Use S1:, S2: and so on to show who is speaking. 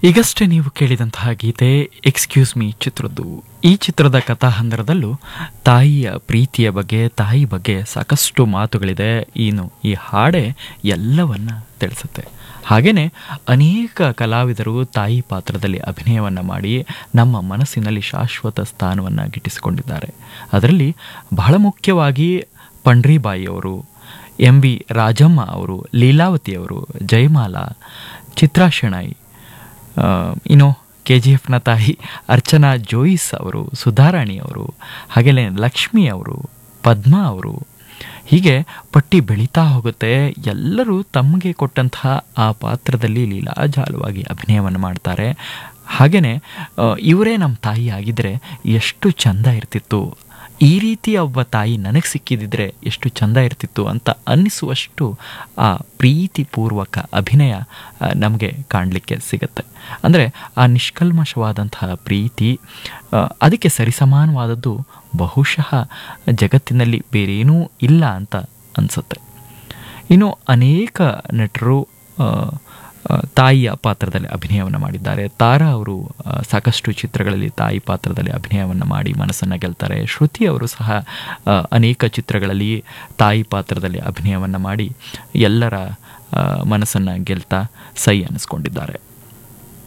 S1: ಈಗಷ್ಟೇ ನೀವು ಕೇಳಿದಂತಹ ಗೀತೆ ಎಕ್ಸ್ಕ್ಯೂಸ್ ಮೀ ಚಿತ್ರದ್ದು ಈ ಚಿತ್ರದ ಕಥಾಹಂದರದಲ್ಲೂ ತಾಯಿಯ ಪ್ರೀತಿಯ ಬಗ್ಗೆ ತಾಯಿ ಬಗ್ಗೆ ಸಾಕಷ್ಟು ಮಾತುಗಳಿದೆ ಇನ್ನು ಈ ಹಾಡೆ ಎಲ್ಲವನ್ನ ತಿಳಿಸುತ್ತೆ ಹಾಗೆಯೇ ಅನೇಕ ಕಲಾವಿದರು ತಾಯಿ ಪಾತ್ರದಲ್ಲಿ ಅಭಿನಯವನ್ನು ಮಾಡಿ ನಮ್ಮ ಮನಸ್ಸಿನಲ್ಲಿ ಶಾಶ್ವತ ಸ್ಥಾನವನ್ನು ಗಿಟ್ಟಿಸಿಕೊಂಡಿದ್ದಾರೆ ಅದರಲ್ಲಿ ಬಹಳ ಮುಖ್ಯವಾಗಿ ಪಂಡ್ರಿಬಾಯಿ ಅವರು ಎಂ ಬಿ ರಾಜಮ್ಮ ಅವರು ಲೀಲಾವತಿ ಅವರು ಜಯಮಾಲಾ ಚಿತ್ರಾ ಶೆಣೈ ಆ, ಇನ್ನು ಕೆ ಜಿ ಎಫ್ನ ತಾಯಿ ಅರ್ಚನಾ ಜೋಯಿಸ್ ಅವರು ಸುಧಾರಾಣಿ ಅವರು ಹಾಗೆಯೇ ಲಕ್ಷ್ಮಿ ಅವರು ಪದ್ಮಾ ಅವರು ಹೀಗೆ ಪಟ್ಟಿ ಬೆಳೀತಾ ಹೋಗುತ್ತೆ ಎಲ್ಲರೂ ತಮಗೆ ಕೊಟ್ಟಂತಹ ಆ ಪಾತ್ರದಲ್ಲಿ ಲೀಲಾಜಾಲವಾಗಿ ಅಭಿನಯವನ್ನು ಮಾಡ್ತಾರೆ ಹಾಗೆಯೇ ಇವರೇ ನಮ್ಮ ತಾಯಿ ಆಗಿದ್ದರೆ ಎಷ್ಟು ಚಂದ ಇರ್ತಿತ್ತು ಈ ರೀತಿಯ ಒಬ್ಬ ತಾಯಿ ನನಗೆ ಸಿಕ್ಕಿದಿದ್ರೆ ಎಷ್ಟು ಚಂದ ಇರ್ತಿತ್ತು ಅಂತ ಅನ್ನಿಸುವಷ್ಟು ಆ ಪ್ರೀತಿಪೂರ್ವಕ ಅಭಿನಯ ನಮಗೆ ಕಾಣಲಿಕ್ಕೆ ಸಿಗತ್ತೆ ಅಂದರೆ ಆ ನಿಷ್ಕಲ್ಮಶವಾದಂತಹ ಪ್ರೀತಿ ಆ, ಅದಕ್ಕೆ ಸರಿಸಮಾನವಾದದ್ದು ಬಹುಶಃ ಜಗತ್ತಿನಲ್ಲಿ ಬೇರೇನೂ ಇಲ್ಲ ಅಂತ ಅನಿಸುತ್ತೆ ಇನ್ನು ಅನೇಕ ನಟರು ಆ, ಆ, ತಾಯಿಯ ಪಾತ್ರದಲ್ಲಿ ಅಭಿನಯವನ್ನು ಮಾಡಿದ್ದಾರೆ ತಾರಾ ಅವರು ಆ, ಸಾಕಷ್ಟು ಚಿತ್ರಗಳಲ್ಲಿ ತಾಯಿ ಪಾತ್ರದಲ್ಲಿ ಅಭಿನಯವನ್ನು ಮಾಡಿ ಮನಸ್ಸನ್ನು ಗೆಲ್ತಾರೆ ಶ್ರುತಿ ಅವರು ಸಹ ಆ, ಅನೇಕ ಚಿತ್ರಗಳಲ್ಲಿ ತಾಯಿ ಪಾತ್ರದಲ್ಲಿ ಅಭಿನಯವನ್ನು ಮಾಡಿ ಎಲ್ಲರ ಮನಸ್ಸನ್ನು ಗೆಲ್ತಾ ಸೈ ಅನ್ನಿಸ್ಕೊಂಡಿದ್ದಾರೆ